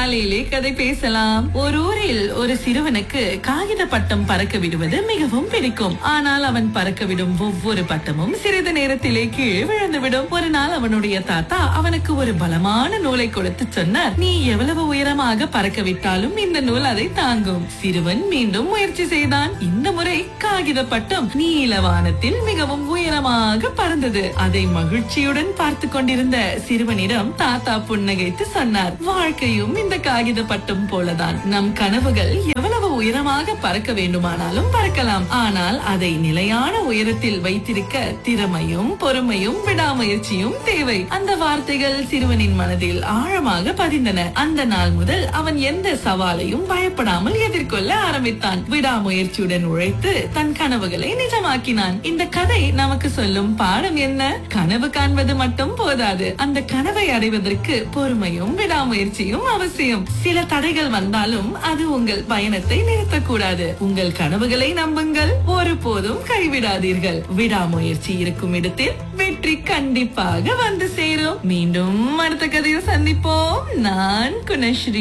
காலையிலே கதை பேசலாம் ஒரு ஊரில் ஒரு சிறுவனுக்கு காகித பட்டம் பறக்க விடுவது மிகவும் பிடிக்கும் ஆனால் அவன் பறக்க விடும் ஒவ்வொரு பட்டமும் சிறிது நேரத்திலே கீழே விழுந்துவிடும் ஒரு நாள் அவனுடைய தாத்தா அவனுக்கு ஒரு பலமான நூலை கொடுத்து சொன்னார் நீ எவ்வளவு உயரமாக பறக்க விட்டாலும் இந்த நூல் அதை தாங்கும் சிறுவன் மீண்டும் முயற்சி செய்தான் இந்த முறை காகித பட்டம் நீல வானத்தில் மிகவும் உயரமாக பறந்தது அதை மகிழ்ச்சியுடன் பார்த்து கொண்டிருந்த சிறுவனிடம் தாத்தா புன்னகைத்து சொன்னார் வாழ்க்கையும் இந்த காகித பட்டம் போலதான் நம் கனவுகள் எவ்வளவு உயரமாக பறக்க வேண்டுமானாலும் பறக்கலாம் ஆனால் அதை நிலையான உயரத்தில் வைத்திருக்க திறமையும் பொறுமையும் விடாமுயற்சியும் தேவை அந்த வார்த்தைகள் சிறுவனின் மனதில் ஆழமாக பதிந்தன அந்த நாள் முதல் அவன் எந்த சவாலையும் பயப்படாமல் எதிர்கொள்ள ஆரம்பித்தான் விடாமுயற்சியுடன் உழைத்து தன் கனவுகளை நிஜமாக்கினான் இந்த கதை நமக்கு சொல்லும் பாடம் என்ன கனவு காண்பது மட்டும் போதாது அந்த கனவை அடைவதற்கு பொறுமையும் விடாமுயற்சியும் அவசியம் சில தடைகள் வந்தாலும் அது உங்கள் பயணத்தை நிறுத்தக்கூடாது உங்கள் கனவுகளை நம்புங்கள் ஒருபோதும் கைவிடாதீர்கள் விடாமுயற்சி இருக்கும் இடத்தில் வெற்றி கண்டிப்பாக வந்து சேரும் மீண்டும் அடுத்த கதையில் சந்திப்போம் நான் குணஸ்ரீ